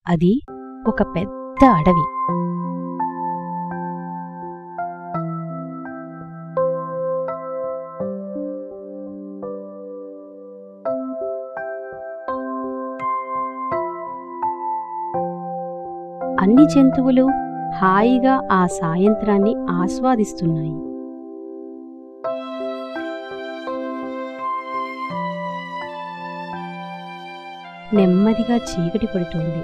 అది ఒక పెద్ద అడవి అన్ని జంతువులు హాయిగా ఆ సాయంత్రాన్ని ఆస్వాదిస్తున్నాయి నెమ్మదిగా చీకటి పడుతోంది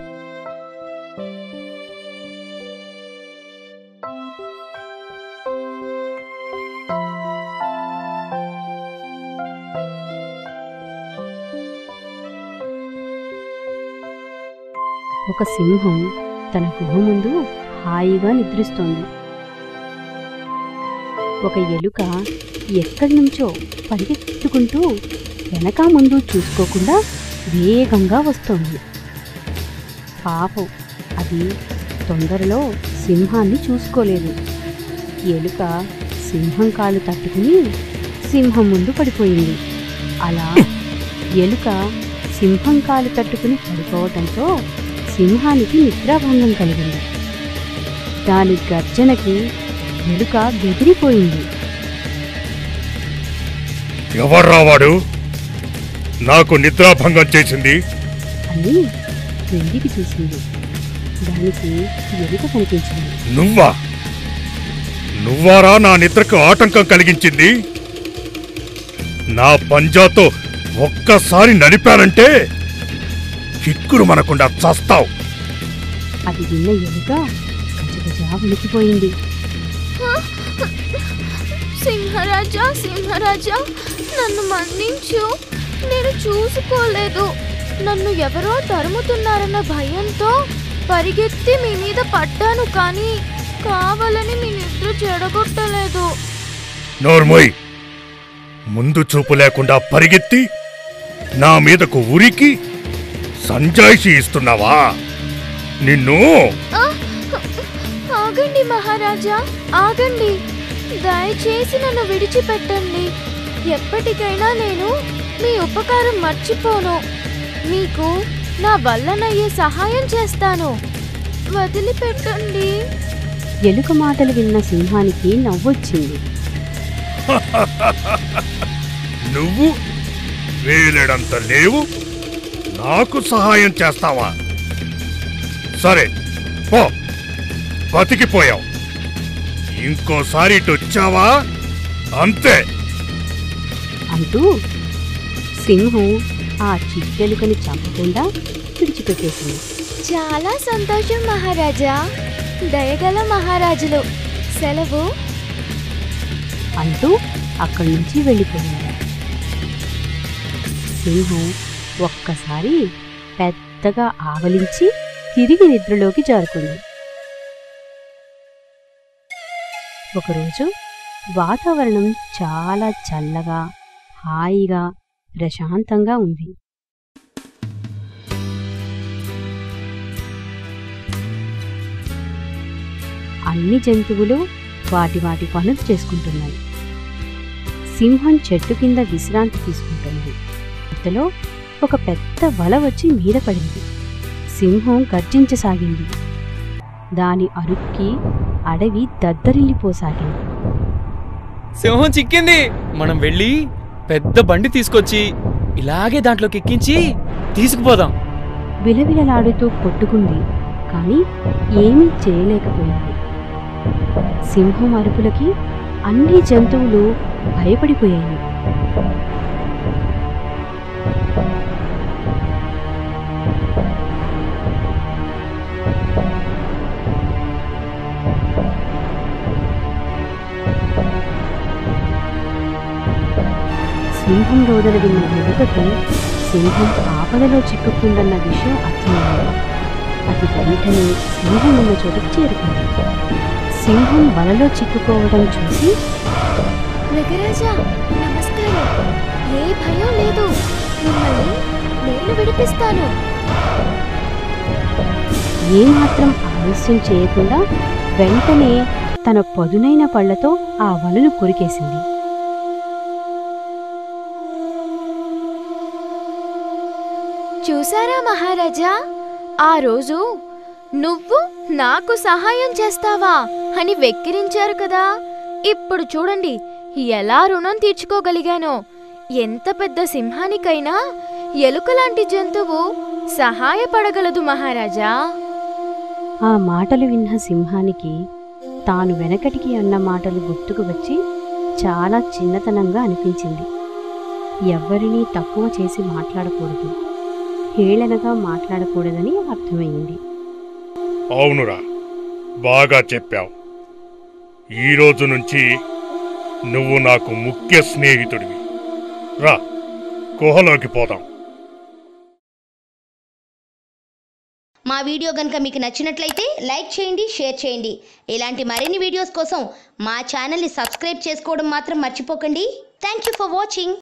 ఒక సింహం తన గుహ ముందు హాయిగా నిద్రిస్తోంది ఒక ఎలుక ఎక్కడి నుంచో పరిగెత్తుకుంటూ వెనక ముందు చూసుకోకుండా వేగంగా వస్తోంది పాపం అది తొందరలో సింహాన్ని చూసుకోలేదు ఎలుక సింహం కాలు తట్టుకుని సింహం ముందు పడిపోయింది అలా ఎలుక సింహం కాలు తట్టుకుని పడిపోవటంతో సింహానికి నిద్రాభంగం కలిగింది దాని గర్జనకి ఎలుక బెదిరిపోయింది ఎవర్రా వాడు నాకు నిద్రాభంగం చేసింది అని వెండికి చూసింది దానికి ఎలుక కనిపించింది నువ్వా నువ్వారా నా నిద్రకు ఆటంకం కలిగించింది నా పంజాతో ఒక్కసారి నడిపానంటే కిక్కురు మనకుండా చస్తావు అది విన్న ఎలుక గజగజా వణికిపోయింది సింహరాజా సింహరాజా నన్ను మన్నించు నేను చూసుకోలేదు నన్ను ఎవరో తరుముతున్నారన్న భయంతో పరిగెత్తి మీ మీద పడ్డాను కానీ కావాలని మీ నిద్ర చెడగొట్టలేదు నోర్మోయ్ ముందు చూపు లేకుండా పరిగెత్తి నా మీదకు ఉరికి సంజాయిషి ఇస్తున్నావా నిన్ను ఆ! ఆగండి మహారాజా ఆగండి దయచేసి నన్ను విడిచిపెట్టండి ఎప్పటికైనా నేను మీ ఉపకారం మర్చిపోను మీకు నా వల్లనయ్యే సహాయం చేస్తాను వదిలిపెట్టండి ఎలుక మాటలు విన్న సింహానికి నవ్వొచ్చింది నువ్వు వేలెడంత లేవు నాకు సహాయం చేస్తావా సరే పో బతికిపోయావు ఇంకోసారి ఇటు వచ్చావా అంతే అంటూ సింహం ఆ చిట్టెలుకని చంపకుండా విడిచిపెట్టేసింది చాలా సంతోషం మహారాజా దయగల మహారాజులు సెలవు అంటూ అక్కడి నుంచి వెళ్ళిపోయింది సింహం ఒక్కసారి పెద్దగా ఆవలించి తిరిగి నిద్రలోకి జారుకుంది ఒకరోజు వాతావరణం చాలా చల్లగా హాయిగా ప్రశాంతంగా ఉంది అన్ని జంతువులు వాటి వాటి పనులు చేసుకుంటున్నాయి సింహం చెట్టు కింద విశ్రాంతి తీసుకుంటుంది ఇంతలో ఒక పెద్ద వల వచ్చి మీద పడింది సింహం గర్జించసాగింది దాని అరుక్కి అడవి దద్దరిల్లిపోసాగింది సింహం చిక్కింది మనం వెళ్ళి పెద్ద బండి తీసుకొచ్చి ఇలాగే దాంట్లోకి ఎక్కించి తీసుకుపోదాం విలవిలలాడుతూ కొట్టుకుంది కాని ఏమీ చేయలేకపోయింది సింహం అరుపులకి అన్ని జంతువులు భయపడిపోయాయి సింహం రోదన విన్న ఎలుకకి సింహం ఆపదలో చిక్కుకుందన్న విషయం అర్థమైంది అది వెంటనే సింహం ఉన్న చోటుకు చేరుకుంది సింహం వలలో చిక్కుకోవడం చూసి మృగరాజా నమస్కారం ఏ భయం లేదు మిమ్మల్ని నేను విడిపిస్తాను ఏమాత్రం ఆలస్యం చేయకుండా వెంటనే తన పదునైన పళ్లతో ఆ వలను కొరికేసింది చూసారా మహారాజా ఆ రోజు నువ్వు నాకు సహాయం చేస్తావా అని వెక్కిరించారు కదా ఇప్పుడు చూడండి ఎలా రుణం తీర్చుకోగలిగానో ఎంత పెద్ద సింహానికైనా ఎలుకలాంటి జంతువు సహాయపడగలదు మహారాజా ఆ మాటలు విన్న సింహానికి తాను వెనకటికి అన్న మాటలు గుర్తుకు వచ్చి చాలా చిన్నతనంగా అనిపించింది ఎవ్వరినీ తక్కువ చేసి మాట్లాడకూడదు హేళనగా మాట్లాడకూడదని అర్థమైంది అవునురా బాగా చెప్పావు ఈ రోజు నుంచి నువ్వు నాకు ముఖ్య స్నేహితుడివి రా గుహలోకి పోదాం మా వీడియో కనుక మీకు నచ్చినట్లయితే లైక్ చేయండి షేర్ చేయండి ఇలాంటి మరిన్ని వీడియోస్ కోసం మా ఛానల్ని సబ్స్క్రైబ్ చేసుకోవడం మాత్రం మర్చిపోకండి థ్యాంక్ యూ ఫర్ వాచింగ్